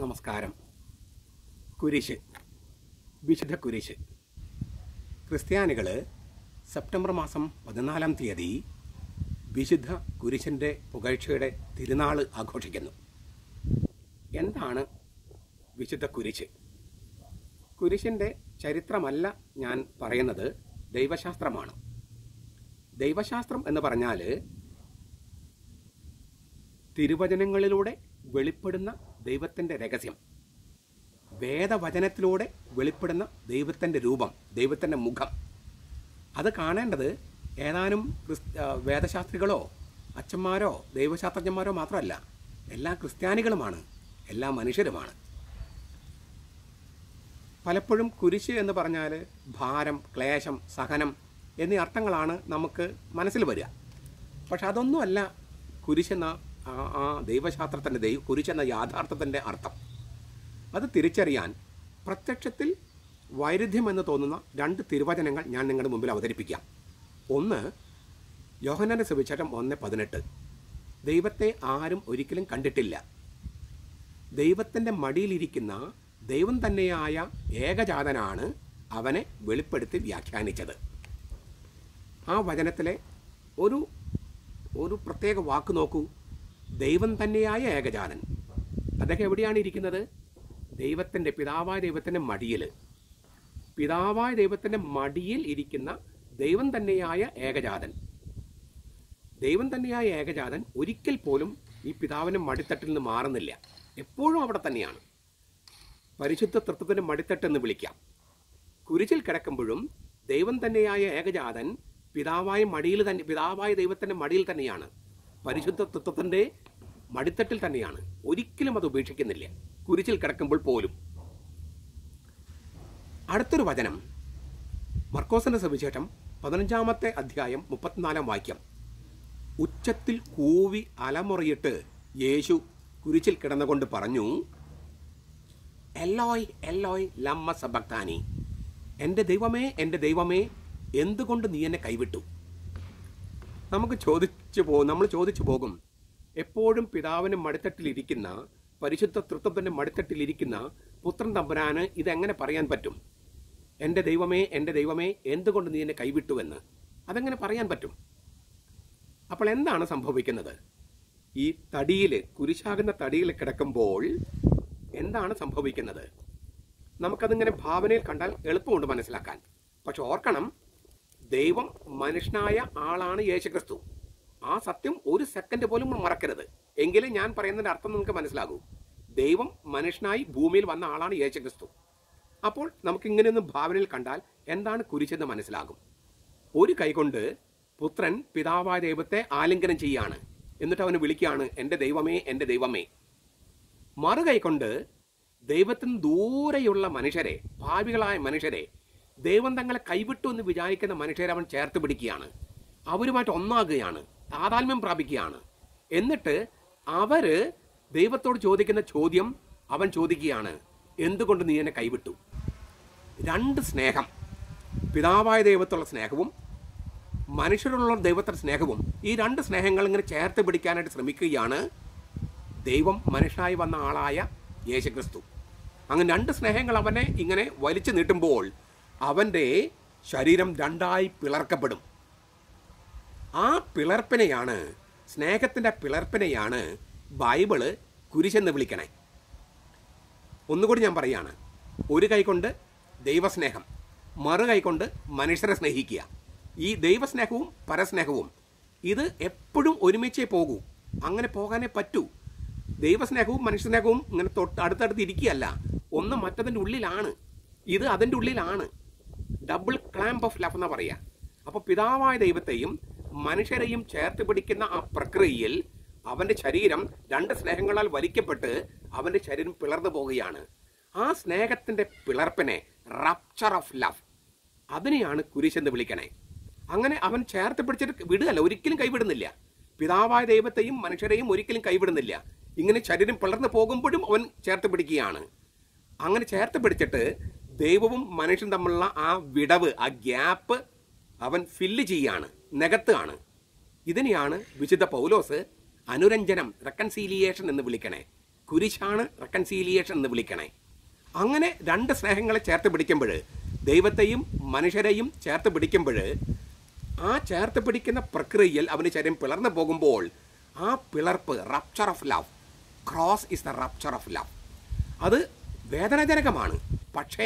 നമസ്കാരം കുരിശ് വിശുദ്ധ കുരിശ് ക്രിസ്ത്യാനികൾ സെപ്റ്റംബർ മാസം പതിനാലാം തീയതി വിശുദ്ധ കുരിശിൻ്റെ പുകഴ്ചയുടെ തിരുനാൾ ആഘോഷിക്കുന്നു എന്താണ് വിശുദ്ധ കുരിശ് കുരിശിൻ്റെ ചരിത്രമല്ല ഞാൻ പറയുന്നത് ദൈവശാസ്ത്രമാണ് ദൈവശാസ്ത്രം എന്ന് പറഞ്ഞാൽ തിരുവചനങ്ങളിലൂടെ വെളിപ്പെടുന്ന ദൈവത്തിൻ്റെ രഹസ്യം വേദവചനത്തിലൂടെ വെളിപ്പെടുന്ന ദൈവത്തിൻ്റെ രൂപം ദൈവത്തിൻ്റെ മുഖം അത് കാണേണ്ടത് ഏതാനും ക്രിസ് ആ, വേദശാസ്ത്രികളോ അച്ഛന്മാരോ ദൈവശാസ്ത്രജ്ഞന്മാരോ മാത്രമല്ല എല്ലാ ക്രിസ്ത്യാനികളുമാണ് എല്ലാ മനുഷ്യരുമാണ് പലപ്പോഴും കുരിശ് എന്ന് പറഞ്ഞാൽ ഭാരം ക്ലേശം സഹനം എന്നീ അർത്ഥങ്ങളാണ് നമുക്ക് മനസ്സിൽ വരിക പക്ഷെ അതൊന്നുമല്ല കുരിശെന്ന ആ ആ ദൈവശാസ്ത്രത്തിൻ്റെ ദൈവ കുരിശെന്ന യാഥാർത്ഥ്യത്തിൻ്റെ അർത്ഥം അത് തിരിച്ചറിയാൻ പ്രത്യക്ഷത്തിൽ വൈരുദ്ധ്യമെന്ന് തോന്നുന്ന രണ്ട് തിരുവചനങ്ങൾ ഞാൻ നിങ്ങളുടെ മുമ്പിൽ അവതരിപ്പിക്കാം ഒന്ന് യോഹന്നാന്റെ സുവിശേഷം ഒന്ന് പതിനെട്ട് ദൈവത്തെ ആരും ഒരിക്കലും കണ്ടിട്ടില്ല ദൈവത്തിൻ്റെ മടിയിലിരിക്കുന്ന ദൈവം തന്നെയായ ഏകജാതനാണ് അവനെ വെളിപ്പെടുത്തി വ്യാഖ്യാനിച്ചത് ആ വചനത്തിലെ ഒരു ഒരു പ്രത്യേക വാക്ക് നോക്കൂ ദൈവം തന്നെയായ ഏകജാതൻ അദ്ദേഹം എവിടെയാണ് ഇരിക്കുന്നത് ദൈവത്തിൻ്റെ പിതാവായ ദൈവത്തിൻ്റെ മടിയിൽ പിതാവായ ദൈവത്തിൻ്റെ മടിയിൽ ഇരിക്കുന്ന ദൈവം തന്നെയായ ഏകജാതൻ ദൈവം തന്നെയായ ഏകജാതൻ ഒരിക്കൽ പോലും ഈ പിതാവിൻ്റെ മടിത്തട്ടിൽ നിന്ന് മാറുന്നില്ല എപ്പോഴും അവിടെ തന്നെയാണ് പരിശുദ്ധ തത്വത്തിൻ്റെ മടിത്തട്ട് എന്ന് വിളിക്കാം കുരിശിൽ കിടക്കുമ്പോഴും ദൈവം തന്നെയായ ഏകജാതൻ പിതാവായ മടിയിൽ തന്നെ പിതാവായ ദൈവത്തിൻ്റെ മടിയിൽ തന്നെയാണ് പരിശുദ്ധ തത്വത്തിൻ്റെ മടിത്തട്ടിൽ തന്നെയാണ് ഒരിക്കലും അത് ഉപേക്ഷിക്കുന്നില്ല കുരിശിൽ കിടക്കുമ്പോൾ പോലും അടുത്തൊരു വചനം മർക്കോസിന്റെ സുവിശേഷം പതിനഞ്ചാമത്തെ അധ്യായം മുപ്പത്തിനാലാം വാക്യം ഉച്ചത്തിൽ കൂവി അലമുറയിട്ട് യേശു കുരിശിൽ കിടന്നുകൊണ്ട് പറഞ്ഞു എല്ലോയ് എല്ലോയ് ലമ്മ സബക്താനി എൻ്റെ ദൈവമേ എൻ്റെ ദൈവമേ എന്തുകൊണ്ട് നീ എന്നെ കൈവിട്ടു നമുക്ക് ചോദിച്ചു പോകും നമ്മൾ ചോദിച്ചു പോകും എപ്പോഴും പിതാവിന് മടിത്തട്ടിലിരിക്കുന്ന പരിശുദ്ധ തൃത്വത്തിൻ്റെ മടിത്തട്ടിലിരിക്കുന്ന പുത്രൻ തമ്പുരാന് ഇതെങ്ങനെ പറയാൻ പറ്റും എൻ്റെ ദൈവമേ എൻ്റെ ദൈവമേ എന്തുകൊണ്ട് നീ എന്നെ കൈവിട്ടുവെന്ന് അതെങ്ങനെ പറയാൻ പറ്റും അപ്പോൾ എന്താണ് സംഭവിക്കുന്നത് ഈ തടിയിൽ കുരിശാകുന്ന തടിയിൽ കിടക്കുമ്പോൾ എന്താണ് സംഭവിക്കുന്നത് നമുക്കതിങ്ങനെ ഭാവനയിൽ കണ്ടാൽ എളുപ്പമുണ്ട് മനസ്സിലാക്കാൻ പക്ഷെ ഓർക്കണം ദൈവം മനുഷ്യനായ ആളാണ് യേശുക്രിസ്തു ആ സത്യം ഒരു സെക്കൻഡ് പോലും മറക്കരുത് എങ്കിലേ ഞാൻ പറയുന്നതിന്റെ അർത്ഥം നിങ്ങൾക്ക് മനസ്സിലാകൂ ദൈവം മനുഷ്യനായി ഭൂമിയിൽ വന്ന ആളാണ് യേശുക്രിസ്തു അപ്പോൾ നമുക്ക് ഇങ്ങനെയൊന്ന് ഭാവനയിൽ കണ്ടാൽ എന്താണ് കുരിശെന്ന് മനസ്സിലാകും ഒരു കൈകൊണ്ട് പുത്രൻ പിതാവായ ദൈവത്തെ ആലിംഗനം ചെയ്യാണ് എന്നിട്ട് അവന് വിളിക്കുകയാണ് എൻ്റെ ദൈവമേ എൻ്റെ ദൈവമേ മറു കൈകൊണ്ട് ദൈവത്തിന് ദൂരെയുള്ള മനുഷ്യരെ ഭാവികളായ മനുഷ്യരെ ദൈവം തങ്ങളെ കൈവിട്ടു എന്ന് വിചാരിക്കുന്ന മനുഷ്യരെ അവൻ ചേർത്ത് പിടിക്കുകയാണ് അവരുമായിട്ട് ഒന്നാകുകയാണ് താതാത്മ്യം പ്രാപിക്കുകയാണ് എന്നിട്ട് അവര് ദൈവത്തോട് ചോദിക്കുന്ന ചോദ്യം അവൻ ചോദിക്കുകയാണ് എന്തുകൊണ്ട് നീ എന്നെ കൈവിട്ടു രണ്ട് സ്നേഹം പിതാവായ ദൈവത്തുള്ള സ്നേഹവും മനുഷ്യരുള്ള ദൈവത്തിന്റെ സ്നേഹവും ഈ രണ്ട് സ്നേഹങ്ങൾ ഇങ്ങനെ ചേർത്ത് പിടിക്കാനായിട്ട് ശ്രമിക്കുകയാണ് ദൈവം മനുഷ്യനായി വന്ന ആളായ യേശുക്രിസ്തു അങ്ങനെ രണ്ട് സ്നേഹങ്ങൾ അവനെ ഇങ്ങനെ വലിച്ചു നീട്ടുമ്പോൾ അവൻ്റെ ശരീരം രണ്ടായി പിളർക്കപ്പെടും ആ പിളർപ്പിനെയാണ് സ്നേഹത്തിൻ്റെ പിളർപ്പിനെയാണ് ബൈബിള് കുരിശെന്ന് വിളിക്കണേ ഒന്നുകൂടി ഞാൻ പറയാണ് ഒരു കൈകൊണ്ട് ദൈവസ്നേഹം മറു കൈകൊണ്ട് മനുഷ്യരെ സ്നേഹിക്കുക ഈ ദൈവസ്നേഹവും പരസ്നേഹവും ഇത് എപ്പോഴും ഒരുമിച്ചേ പോകൂ അങ്ങനെ പോകാനേ പറ്റൂ ദൈവസ്നേഹവും മനുഷ്യസ്നേഹവും ഇങ്ങനെ തൊട്ട് അടുത്തടുത്ത് ഇരിക്കുകയല്ല ഒന്ന് മറ്റതിൻ്റെ ഉള്ളിലാണ് ഇത് അതിൻ്റെ ഉള്ളിലാണ് ഡബിൾ ക്ലാമ്പ് ഓഫ് ലവ് എന്നാ പറയുക അപ്പോൾ പിതാവായ ദൈവത്തെയും മനുഷ്യരെയും ചേർത്ത് പിടിക്കുന്ന ആ പ്രക്രിയയിൽ അവന്റെ ശരീരം രണ്ട് സ്നേഹങ്ങളാൽ വലിക്കപ്പെട്ട് അവന്റെ ശരീരം പിളർന്നു പോവുകയാണ് ആ സ്നേഹത്തിന്റെ പിളർപ്പിനെ റപ്ചർ ഓഫ് ലവ് അതിനെയാണ് കുരിശെന്ന് വിളിക്കണേ അങ്ങനെ അവൻ ചേർത്ത് പിടിച്ചിട്ട് വിടുകയല്ല ഒരിക്കലും കൈവിടുന്നില്ല പിതാവായ ദൈവത്തെയും മനുഷ്യരെയും ഒരിക്കലും കൈവിടുന്നില്ല ഇങ്ങനെ ശരീരം പിളർന്നു പോകുമ്പോഴും അവൻ ചേർത്ത് പിടിക്കുകയാണ് അങ്ങനെ ചേർത്ത് പിടിച്ചിട്ട് ദൈവവും മനുഷ്യനും തമ്മിലുള്ള ആ വിടവ് ആ ഗ്യാപ്പ് അവൻ ഫില്ല് ചെയ്യാണ് നികത്തുകയാണ് ഇതിനെയാണ് വിശുദ്ധ പൗലോസ് അനുരഞ്ജനം റെക്കൺസീലിയേഷൻ എന്ന് വിളിക്കണേ കുരിശാണ് റെക്കൺസീലിയേഷൻ എന്ന് വിളിക്കണേ അങ്ങനെ രണ്ട് സ്നേഹങ്ങളെ ചേർത്ത് പിടിക്കുമ്പോൾ ദൈവത്തെയും മനുഷ്യരെയും ചേർത്ത് പിടിക്കുമ്പോൾ ആ ചേർത്ത് പിടിക്കുന്ന പ്രക്രിയയിൽ അവന് ശരീരം പിളർന്നു പോകുമ്പോൾ ആ പിളർപ്പ് rupture of love cross is the rupture of love അത് വേദനാജനകമാണ് പക്ഷേ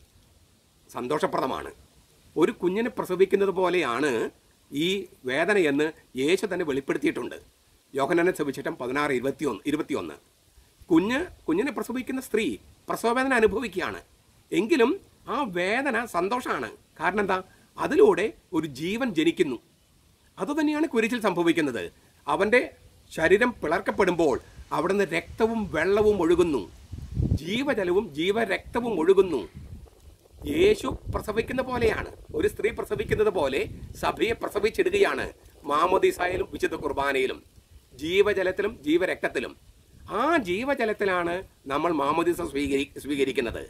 സന്തോഷപ്രദമാണ് ഒരു കുഞ്ഞിനെ പ്രസവിക്കുന്നത് പോലെയാണ് ഈ വേദനയെന്ന് യേശു തന്നെ വെളിപ്പെടുത്തിയിട്ടുണ്ട് യോഹനനെ സവിച്ചിട്ടം പതിനാറ് ഇരുപത്തിയൊന്ന് ഇരുപത്തിയൊന്ന് കുഞ്ഞ് കുഞ്ഞിനെ പ്രസവിക്കുന്ന സ്ത്രീ പ്രസവവേദന അനുഭവിക്കുകയാണ് എങ്കിലും ആ വേദന സന്തോഷമാണ് കാരണം എന്താ അതിലൂടെ ഒരു ജീവൻ ജനിക്കുന്നു അതുതന്നെയാണ് കുരിശിൽ സംഭവിക്കുന്നത് അവൻ്റെ ശരീരം പിളർക്കപ്പെടുമ്പോൾ അവിടുന്ന് രക്തവും വെള്ളവും ഒഴുകുന്നു ജീവജലവും ജീവരക്തവും ഒഴുകുന്നു യേശു പ്രസവിക്കുന്ന പോലെയാണ് ഒരു സ്ത്രീ പ്രസവിക്കുന്നത് പോലെ സഭയെ പ്രസവിച്ചിടുകയാണ് മാമോദിസായാലും വിശുദ്ധ കുർബാനയിലും ജീവജലത്തിലും ജീവരക്തത്തിലും ആ ജീവജലത്തിലാണ് നമ്മൾ മാമോദിസ സ്വീകരി സ്വീകരിക്കുന്നത്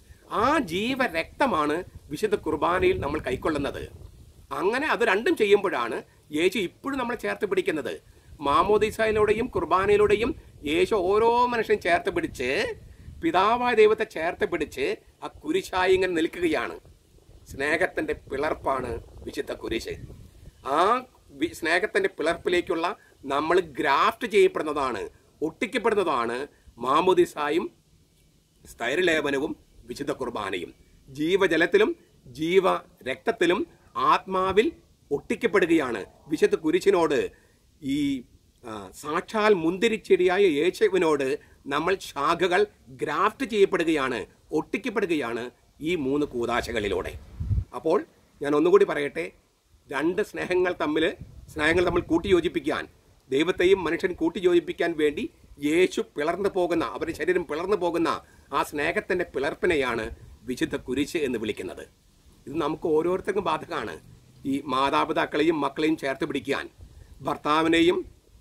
ആ ജീവരക്തമാണ് വിശുദ്ധ കുർബാനയിൽ നമ്മൾ കൈക്കൊള്ളുന്നത് അങ്ങനെ അത് രണ്ടും ചെയ്യുമ്പോഴാണ് യേശു ഇപ്പോഴും നമ്മളെ ചേർത്ത് പിടിക്കുന്നത് മാമോദിസയിലൂടെയും കുർബാനയിലൂടെയും യേശു ഓരോ മനുഷ്യനും ചേർത്ത് പിടിച്ച് പിതാവായ ദൈവത്തെ ചേർത്ത് പിടിച്ച് ആ കുരിശായി ഇങ്ങനെ നിൽക്കുകയാണ് സ്നേഹത്തിന്റെ പിളർപ്പാണ് വിശുദ്ധ കുരിശ് ആ വി- സ്നേഹത്തിന്റെ പിളർപ്പിലേക്കുള്ള നമ്മൾ ഗ്രാഫ്റ്റ് ചെയ്യപ്പെടുന്നതാണ് ഒട്ടിക്കപ്പെടുന്നതാണ് മാമുദിസായും സ്ഥൈര്യലേപനവും വിശുദ്ധ കുർബാനയും ജീവജലത്തിലും ജീവ രക്തത്തിലും ആത്മാവിൽ ഒട്ടിക്കപ്പെടുകയാണ് വിശുദ്ധ കുരിശിനോട് ഈ ആ, സാക്ഷാൽ മുന്തിരിച്ചെടിയായ യേശുവിനോട് നമ്മൾ ശാഖകൾ ഗ്രാഫ്റ്റ് ചെയ്യപ്പെടുകയാണ് ഒട്ടിക്കപ്പെടുകയാണ് ഈ മൂന്ന് കൂതാശകളിലൂടെ അപ്പോൾ ഞാൻ ഒന്നുകൂടി പറയട്ടെ രണ്ട് സ്നേഹങ്ങൾ തമ്മിൽ സ്നേഹങ്ങൾ തമ്മിൽ കൂട്ടിയോജിപ്പിക്കാൻ ദൈവത്തെയും മനുഷ്യൻ കൂട്ടിയോജിപ്പിക്കാൻ വേണ്ടി യേശു പിളർന്നു പോകുന്ന അവരുടെ ശരീരം പിളർന്നു പോകുന്ന ആ സ്നേഹത്തിന്റെ പിളർപ്പിനെയാണ് വിശുദ്ധ കുരിശ് എന്ന് വിളിക്കുന്നത് ഇത് നമുക്ക് ഓരോരുത്തർക്കും ബാധകമാണ് ഈ മാതാപിതാക്കളെയും മക്കളെയും ചേർത്ത് പിടിക്കാൻ ഭർത്താവിനെയും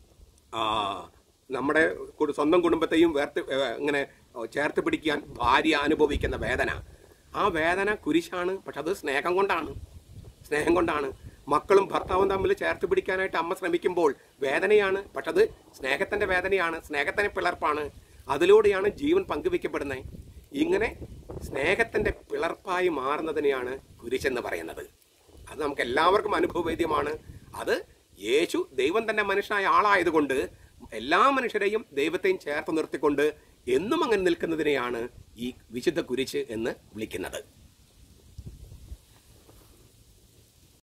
ആ, നമ്മുടെ കു- സ്വന്തം കുടുംബത്തെയും വേർത്ത് ഏ, ഇങ്ങനെ ചേർത്ത് പിടിക്കാൻ ഭാര്യ അനുഭവിക്കുന്ന വേദന ആ വേദന കുരിശാണ് പക്ഷെ അത് സ്നേഹം കൊണ്ടാണ് സ്നേഹം കൊണ്ടാണ് മക്കളും ഭർത്താവും തമ്മിൽ ചേർത്ത് പിടിക്കാനായിട്ട് അമ്മ ശ്രമിക്കുമ്പോൾ വേദനയാണ് പക്ഷെ അത് സ്നേഹത്തിന്റെ വേദനയാണ് സ്നേഹത്തിന്റെ പിളർപ്പാണ് അതിലൂടെയാണ് ജീവൻ പങ്കുവെക്കപ്പെടുന്നത് ഇങ്ങനെ സ്നേഹത്തിന്റെ പിളർപ്പായി മാറുന്നതിനെയാണ് കുരിശെന്ന് പറയുന്നത് അത് നമുക്ക് എല്ലാവർക്കും അനുഭവവേദ്യമാണ് അത് യേശു ദൈവം തന്നെ മനുഷ്യനായ ആളായതുകൊണ്ട് എല്ലാ മനുഷ്യരെയും ദൈവത്തെയും ചേർത്ത് നിർത്തിക്കൊണ്ട് എന്നും അങ്ങനെ നിൽക്കുന്നതിനെയാണ് ഈ വിശുദ്ധ കുരിശ് എന്ന് വിളിക്കുന്നത്